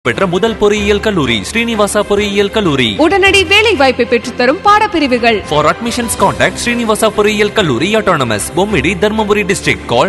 பெற்ற முதல் பொறியியல் கல்லூரி ஸ்ரீனிவாசா பொறியியல் கல்லூரி உடனடி வேலை வாய்ப்பை பெற்றுத்தரும் பாடப்பிரிவுகள் For admissions, contact Srinivasa பொறியியல் கல்லூரி autonomous Bommidi Dharmapuri district. Call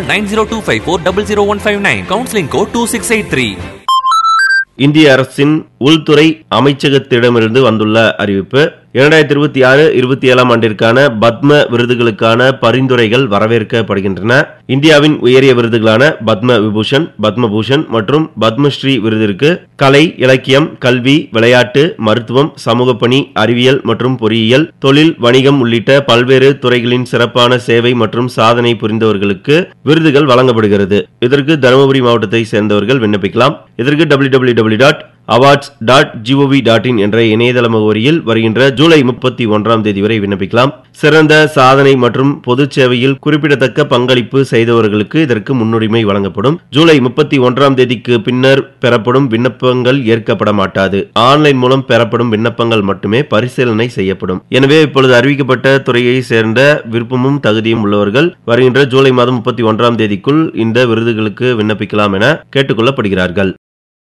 90254 Counseling code 2683. இந்திய அரசின் உள்துறை அமைச்சகத்திடமிருந்து வந்துள்ள அறிவிப்பு இரண்டாயிரத்தி இருபத்தி ஆறு இருபத்தி ஏழாம் ஆண்டிற்கான பத்ம விருதுகளுக்கான பரிந்துரைகள் வரவேற்கப்படுகின்றன இந்தியாவின் உயரிய விருதுகளான பத்ம விபூஷன் பத்மபூஷன் மற்றும் பத்மஸ்ரீ விருதிற்கு கலை இலக்கியம் கல்வி விளையாட்டு மருத்துவம் சமூக பணி அறிவியல் மற்றும் பொறியியல் தொழில் வணிகம் உள்ளிட்ட பல்வேறு துறைகளின் சிறப்பான சேவை மற்றும் சாதனை புரிந்தவர்களுக்கு விருதுகள் வழங்கப்படுகிறது இதற்கு தருமபுரி மாவட்டத்தை சேர்ந்தவர்கள் விண்ணப்பிக்கலாம் இதற்கு W W W dot awards dot G O V dot in என்ற இணையதள முகவரியில் வருகின்ற ஜூலை முப்பத்தி ஒன்றாம் தேதி வரை விண்ணப்பிக்கலாம் சிறந்த சாதனை மற்றும் பொது சேவையில் குறிப்பிடத்தக்க பங்களிப்பு செய்தவர்களுக்கு இதற்கு முன்னுரிமை வழங்கப்படும் ஜூலை முப்பத்தி ஒன்றாம் தேதிக்கு பின்னர் பெறப்படும் விண்ணப்பங்கள் ஏற்கப்பட மாட்டாது ஆன்லைன் மூலம் பெறப்படும் விண்ணப்பங்கள் மட்டுமே பரிசீலனை செய்யப்படும் எனவே இப்பொழுது அறிவிக்கப்பட்ட துறையை சேர்ந்த விருப்பமும் தகுதியும் உள்ளவர்கள் வருகின்ற ஜூலை மாதம் முப்பத்தி ஒன்றாம் தேதிக்குள் இந்த விருதுகளுக்கு விண்ணப்பிக்கலாம் என கேட்டுக்கொள்ளப்படுகிறார்கள்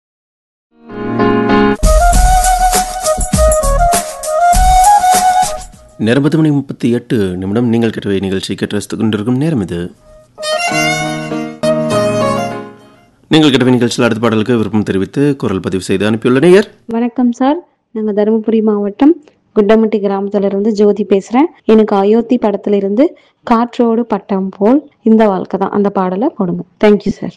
நேரம் பத்து மணி முப்பத்தி எட்டு நிமிடம் நீங்கள் கேட்டவை நிகழ்ச்சி கேட்டு ரசித்துக் கொண்டிருக்கும் நேரம் இது நீங்கள் கேட்டவை நிகழ்ச்சியில் அடுத்த பாடலுக்கு விருப்பம் தெரிவித்து குரல் பதிவு செய்து அனுப்பியுள்ள நேயர் வணக்கம் சார் நாங்கள் தருமபுரி மாவட்டம் குண்டமட்டி கிராமத்துல இருந்து ஜோதி பேசுறேன் எனக்கு அயோத்தி படத்துல இருந்து காற்றோடு பட்டம் போல் இந்த வாழ்க்கை தான் அந்த பாடலை போடுங்க தேங்க்யூ சார்